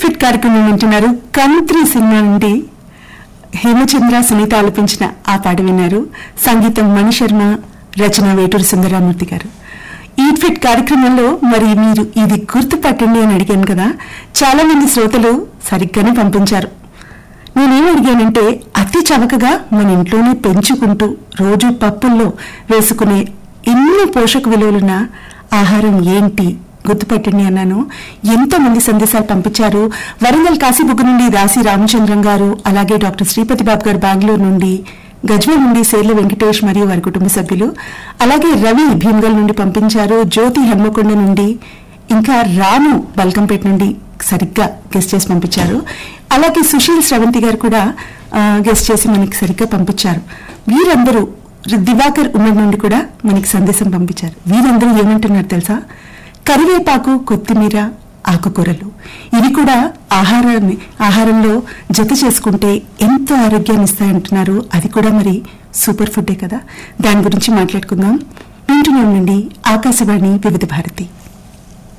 fit కార్యక్రమం వింటున్నారు కంత్రి cinema నుండి హేమచంద్ర సునీత ఆలపించిన ఆ పాట విన్నారు సంగీతం మణిశర్మ రచన వేటూరు సుందరామూర్తి గారు ఈట్ ఫిట్ కార్యక్రమంలో మరి మీరు ఇది గుర్తుపట్టండి అని అడిగాను కదా చాలా మంది శ్రోతలు సరిగ్గానే పంపించారు నేనేం అడిగానంటే అతి చవకగా మన ఇంట్లోనే పెంచుకుంటూ రోజు పప్పుల్లో వేసుకునే ఎన్నో పోషక విలువలున్న ఆహారం ఏంటి గుర్తుపట్టండి అన్నాను ఎంతో మంది సందేశాలు పంపించారు వరంగల్ కాశీబుగ్గ నుండి దాసి రామచంద్రం గారు అలాగే డాక్టర్ శ్రీపతి బాబు గారు బెంగళూరు నుండి గజ్వేల్ నుండి సేర్ల వెంకటేష్ మరియు వారి కుటుంబ సభ్యులు అలాగే రవి భీమ్గల్ నుండి పంపించారు జ్యోతి హన్మకొండ నుండి ఇంకా రాము బల్కంపేట నుండి సరిగ్గా గెస్ట్ చేసి పంపించారు అలాగే సుశీల్ శ్రవంతి గారు కూడా గెస్ట్ చేసి మనకి సరిగ్గా పంపించారు వీరందరూ దివాకర్ ఉమ్మడి నుండి కూడా మనకి సందేశం పంపించారు వీరందరూ ఏమంటున్నారు తెలుసా కరివేపాకు కొత్తిమీర ఆకుకూరలు ఇవి కూడా ఆహారాన్ని ఆహారంలో జత చేసుకుంటే ఎంతో ఆరోగ్యాన్ని ఇస్తాయంటున్నారు అది కూడా మరి సూపర్ ఫుడ్డే కదా దాని గురించి మాట్లాడుకుందాం వింటున్నాం నుండి ఆకాశవాణి వివిధ భారతి